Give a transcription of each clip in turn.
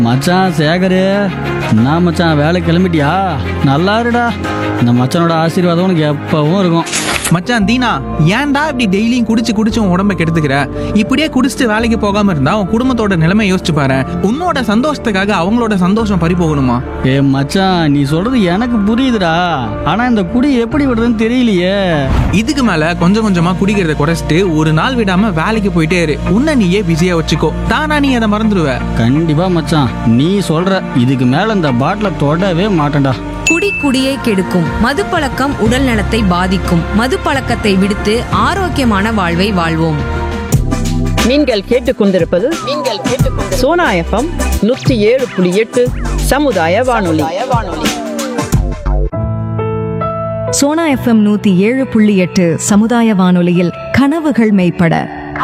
மச்சான் சேகரு நான் மச்சான் வேலை கிளம்பிட்டியா நல்லா இருடா இந்த மச்சானோட ஆசீர்வாதம் உனக்கு எப்பவும் இருக்கும் மச்சான் தீனா ஏன்டா இப்படி டெய்லியும் குடிச்சு குடிச்சு உன் உடம்ப கெடுத்துக்கிற இப்படியே குடிச்சிட்டு வேலைக்கு போகாம இருந்தா உன் குடும்பத்தோட நிலைமை யோசிச்சு பாரு உன்னோட சந்தோஷத்துக்காக அவங்களோட சந்தோஷம் பறி போகணுமா ஏ மச்சான் நீ சொல்றது எனக்கு புரியுதுடா ஆனா இந்த குடி எப்படி விடுறதுன்னு தெரியலையே இதுக்கு மேல கொஞ்சம் கொஞ்சமா குடிக்கிறத குறைச்சிட்டு ஒரு நாள் விடாம வேலைக்கு போயிட்டே இரு உன்னை நீயே பிஸியா வச்சுக்கோ தானா நீ அதை மறந்துடுவ கண்டிப்பா மச்சான் நீ சொல்ற இதுக்கு மேல இந்த பாட்டில தொடவே மாட்டேன்டா குடி குடியை கெடுக்கும் மதுப்பழக்கம் உடல் நலத்தை பாதிக்கும் மதுப்பழக்கத்தை விடுத்து ஆரோக்கியமான வாழ்வை வாழ்வோம் நீங்கள் கேட்டுக்கொண்டிருப்பது நீங்கள் கேட்டுக்கொண்டு சோனா எஃப்எம் நூற்றி ஏழு புள்ளி எட்டு சமுதாய வானொலி சோனா எஃப்எம் நூத்தி ஏழு புள்ளி எட்டு சமுதாய வானொலியில் கனவுகள் மெய்ப்பட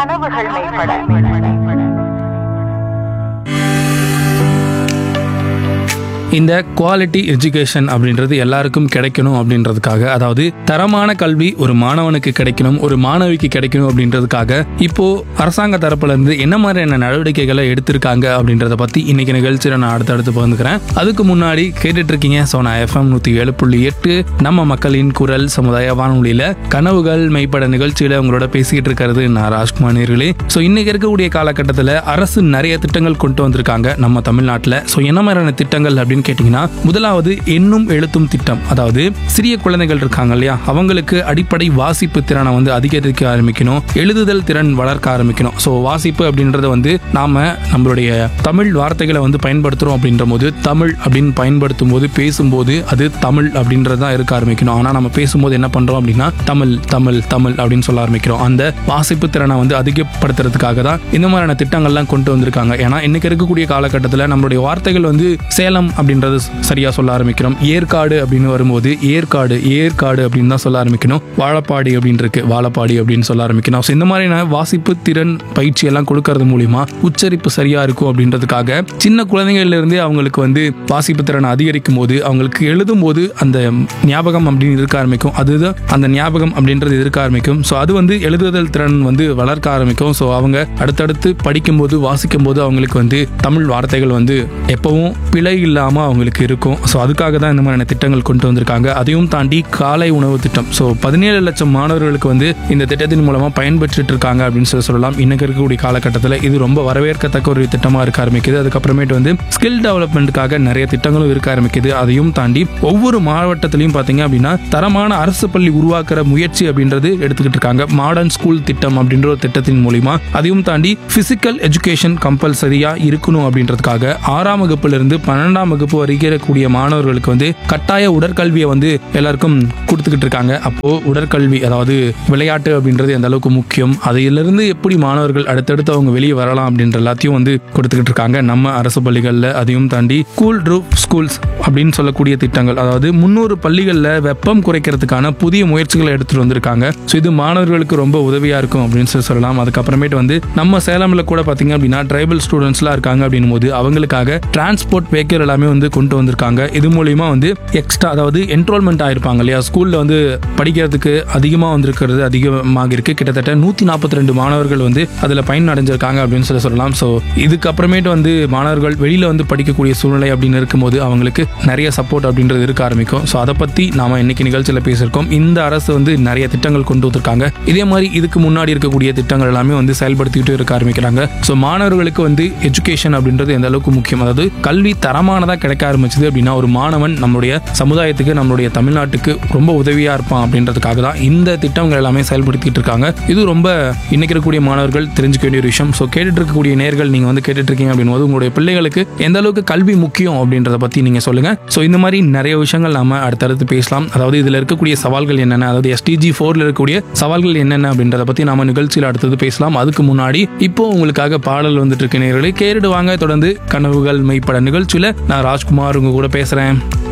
இந்த குவாலிட்டி எஜுகேஷன் அப்படின்றது எல்லாருக்கும் கிடைக்கணும் அப்படின்றதுக்காக அதாவது தரமான கல்வி ஒரு மாணவனுக்கு கிடைக்கணும் ஒரு மாணவிக்கு கிடைக்கணும் அப்படின்றதுக்காக இப்போ அரசாங்க தரப்புல இருந்து என்ன மாதிரியான நடவடிக்கைகளை எடுத்திருக்காங்க அப்படின்றத பத்தி இன்னைக்கு நிகழ்ச்சியில் நான் அடுத்தடுத்து பகிர்ந்துக்கிறேன் அதுக்கு முன்னாடி கேட்டுட்டு இருக்கீங்க சோனா எஃப்எம் நூத்தி ஏழு புள்ளி எட்டு நம்ம மக்களின் குரல் சமுதாய வானொலியில கனவுகள் மெய்ப்பட நிகழ்ச்சியில உங்களோட பேசிக்கிட்டு இருக்கிறது நான் ராஜ்குமார் நேர்களே ஸோ இன்னைக்கு இருக்கக்கூடிய காலகட்டத்தில் அரசு நிறைய திட்டங்கள் கொண்டு வந்திருக்காங்க நம்ம தமிழ்நாட்டில் ஸோ என்ன மாதிரியான திட்டங்கள் அப்படின்னு கேட்டிங்கன்னா முதலாவது எண்ணும் எழுத்தும் திட்டம் அதாவது சிறிய குழந்தைகள் இருக்காங்க இல்லையா அவங்களுக்கு அடிப்படை வாசிப்பு திறனை வந்து அதிகரிக்க ஆரம்பிக்கணும் எழுதுதல் திறன் வளர்க்க ஆரம்பிக்கணும் ஸோ வாசிப்பு அப்படின்றத வந்து நாம நம்மளுடைய தமிழ் வார்த்தைகளை வந்து பயன்படுத்துறோம் அப்படின்ற போது தமிழ் அப்படின்னு பயன்படுத்தும் போது பேசும்போது அது தமிழ் அப்படின்றது தான் இருக்க ஆரம்பிக்கணும் ஆனால் நம்ம பேசும்போது என்ன பண்றோம் அப்படின்னா தமிழ் தமிழ் தமிழ் அப்படின்னு சொல்ல ஆரம்பிக்கிறோம் அந்த வாசிப்பு திறனை வந்து அதிகப்படுத்துறதுக்காக தான் இந்த மாதிரியான திட்டங்கள்லாம் கொண்டு வந்திருக்காங்க ஏன்னா இன்னைக்கு இருக்கக்கூடிய காலகட்டத்தில் நம்மளுடைய வார்த்தைகள் வந்து சேலம் அப்படின்றது சரியா சொல்ல ஆரம்பிக்கிறோம் ஏற்காடு அப்படின்னு வரும்போது ஏற்காடு ஏற்காடு அப்படின்னு தான் சொல்ல ஆரம்பிக்கணும் வாழப்பாடி அப்படின்னு இருக்கு வாழப்பாடி அப்படின்னு சொல்ல ஆரம்பிக்கணும் ஸோ இந்த மாதிரியான வாசிப்பு திறன் பயிற்சி எல்லாம் கொடுக்கறது மூலியமா உச்சரிப்பு சரியா இருக்கும் அப்படின்றதுக்காக சின்ன குழந்தைகள்ல இருந்தே அவங்களுக்கு வந்து வாசிப்பு திறனை அதிகரிக்கும் போது அவங்களுக்கு எழுதும் போது அந்த ஞாபகம் அப்படின்னு இருக்க ஆரம்பிக்கும் அதுதான் அந்த ஞாபகம் அப்படின்றது இருக்க ஆரம்பிக்கும் ஸோ அது வந்து எழுதுதல் திறன் வந்து வளர்க்க ஆரம்பிக்கும் ஸோ அவங்க அடுத்தடுத்து படிக்கும்போது வாசிக்கும் போது அவங்களுக்கு வந்து தமிழ் வார்த்தைகள் வந்து எப்பவும் பிழை இல்லாமல் அவங்களுக்கு இருக்கும் ஸோ அதுக்காக தான் இந்த மாதிரியான திட்டங்கள் கொண்டு வந்திருக்காங்க அதையும் தாண்டி காலை உணவு திட்டம் ஸோ பதினேழு லட்சம் மாணவர்களுக்கு வந்து இந்த திட்டத்தின் மூலமாக பயன்பெற்றுட்டு இருக்காங்க அப்படின்னு சொல்லி சொல்லலாம் இன்னைக்கு இருக்கக்கூடிய காலகட்டத்தில் இது ரொம்ப வரவேற்கத்தக்க ஒரு திட்டமாக இருக்க ஆரம்பிக்குது அதுக்கப்புறமேட்டு வந்து ஸ்கில் டெவலப்மெண்ட்டுக்காக நிறைய திட்டங்களும் இருக்க ஆரம்பிக்குது அதையும் தாண்டி ஒவ்வொரு மாவட்டத்திலையும் பார்த்தீங்க அப்படின்னா தரமான அரசு பள்ளி உருவாக்குற முயற்சி அப்படின்றது எடுத்துக்கிட்டு இருக்காங்க மாடர்ன் ஸ்கூல் திட்டம் அப்படின்ற ஒரு திட்டத்தின் மூலியமா அதையும் தாண்டி பிசிக்கல் எஜுகேஷன் கம்பல்சரியா இருக்கணும் அப்படின்றதுக்காக ஆறாம் வகுப்புல இருந்து பன்னெண்டாம் வகுப்பு வரைக்கும் இருக்கக்கூடிய மாணவர்களுக்கு வந்து கட்டாய உடற்கல்வியை வந்து எல்லாருக்கும் கொடுத்துக்கிட்டு இருக்காங்க அப்போ உடற்கல்வி அதாவது விளையாட்டு அப்படின்றது எந்த அளவுக்கு முக்கியம் அதிலிருந்து எப்படி மாணவர்கள் அடுத்தடுத்து அவங்க வெளியே வரலாம் அப்படின்ற எல்லாத்தையும் வந்து கொடுத்துக்கிட்டு இருக்காங்க நம்ம அரசு பள்ளிகளில் அதையும் தாண்டி கூல் ரூப் ஸ்கூல்ஸ் அப்படின்னு சொல்லக்கூடிய திட்டங்கள் அதாவது முன்னூறு பள்ளிகளில் வெப்பம் குறைக்கிறதுக்கான புதிய முயற்சிகளை எடுத்துட்டு வந்திருக்காங்க ஸோ இது மாணவர்களுக்கு ரொம்ப உதவியா இருக்கும் அப்படின்னு சொல்லி சொல்லலாம் அதுக்கப்புறமேட்டு வந்து நம்ம சேலம்ல கூட பாத்தீங்க அப்படின்னா ட்ரைபல் ஸ்டூடெண்ட்ஸ்லாம் இருக்காங்க அப்படின்னும் போது அவங்களுக்காக டிரான்ஸ்போர்ட் வெஹிக்கிள் எல்லாமே வந்து கொண்டு வந்திருக்காங்க இது மூலியமா வந்து எக்ஸ்ட்ரா அதாவது என்ரோல்மெண்ட் ஆயிருப்பாங்க இல்லையா ஸ்கூல்ல வந்து படிக்கிறதுக்கு அதிகமாக வந்திருக்கிறது அதிகமாக இருக்கு கிட்டத்தட்ட நூத்தி நாற்பத்தி ரெண்டு மாணவர்கள் வந்து அதுல பயன் அடைஞ்சிருக்காங்க அப்படின்னு சொல்லி சொல்லலாம் ஸோ இதுக்கப்புறமேட்டு வந்து மாணவர்கள் வெளியில வந்து படிக்கக்கூடிய சூழ்நிலை அப்படின்னு இருக்கும்போது அவங்களுக்கு நிறைய சப்போர்ட் அப்படின்றது இருக்க ஆரம்பிக்கும் ஸோ அதை பத்தி நாம இன்னைக்கு நிகழ்ச்சியில் பேசியிருக்கோம் இந்த அரசு வந்து நிறைய திட்டங்கள் கொண்டு வந்திருக்காங்க இதே மாதிரி இதுக்கு முன்னாடி இருக்கக்கூடிய திட்டங்கள் எல்லாமே வந்து செயல்படுத்திக்கிட்டு இருக்க ஆரம்பிக்கிறாங்க ஸோ மாணவர்களுக்கு வந்து எஜுகேஷன் அப்படின்றது எந்த அளவுக்கு முக்கியம் அதாவது கல்வி தரமானதாக கிடைக்க ஆரம்பிச்சது அப்படின்னா ஒரு மாணவன் நம்மளுடைய சமுதாயத்துக்கு நம்மளுடைய தமிழ்நாட்டுக்கு ரொம்ப உதவியா இருப்பான் அப்படின்றதுக்காக தான் இந்த திட்டங்கள் எல்லாமே செயல்படுத்திட்டு இருக்காங்க இது ரொம்ப இன்னைக்கு இருக்கக்கூடிய மாணவர்கள் தெரிஞ்சுக்க வேண்டிய ஒரு விஷயம் ஸோ கேட்டுட்டு இருக்கக்கூடிய நேர்கள் நீங்க வந்து கேட்டுட்டு இருக்கீங்க அப்படின் போது உங்களுடைய பிள்ளைகளுக்கு எந்த அளவுக்கு கல்வி முக்கியம் அப்படின்றத பத்தி நீங்க சொல்லுங்க ஸோ இந்த மாதிரி நிறைய விஷயங்கள் நாம அடுத்தடுத்து பேசலாம் அதாவது இதுல இருக்கக்கூடிய சவால்கள் என்னென்ன அதாவது எஸ்டிஜி ஃபோர்ல இருக்கக்கூடிய சவால்கள் என்னென்ன அப்படின்றத பத்தி நாம நிகழ்ச்சியில் அடுத்தது பேசலாம் அதுக்கு முன்னாடி இப்போ உங்களுக்காக பாடல் வந்துட்டு இருக்க நேர்களை கேட்டுட்டு வாங்க தொடர்ந்து கனவுகள் மெய்ப்பட நிகழ்ச்சியில நான் ராஜ்குமார் உங்க கூட பேசுறேன்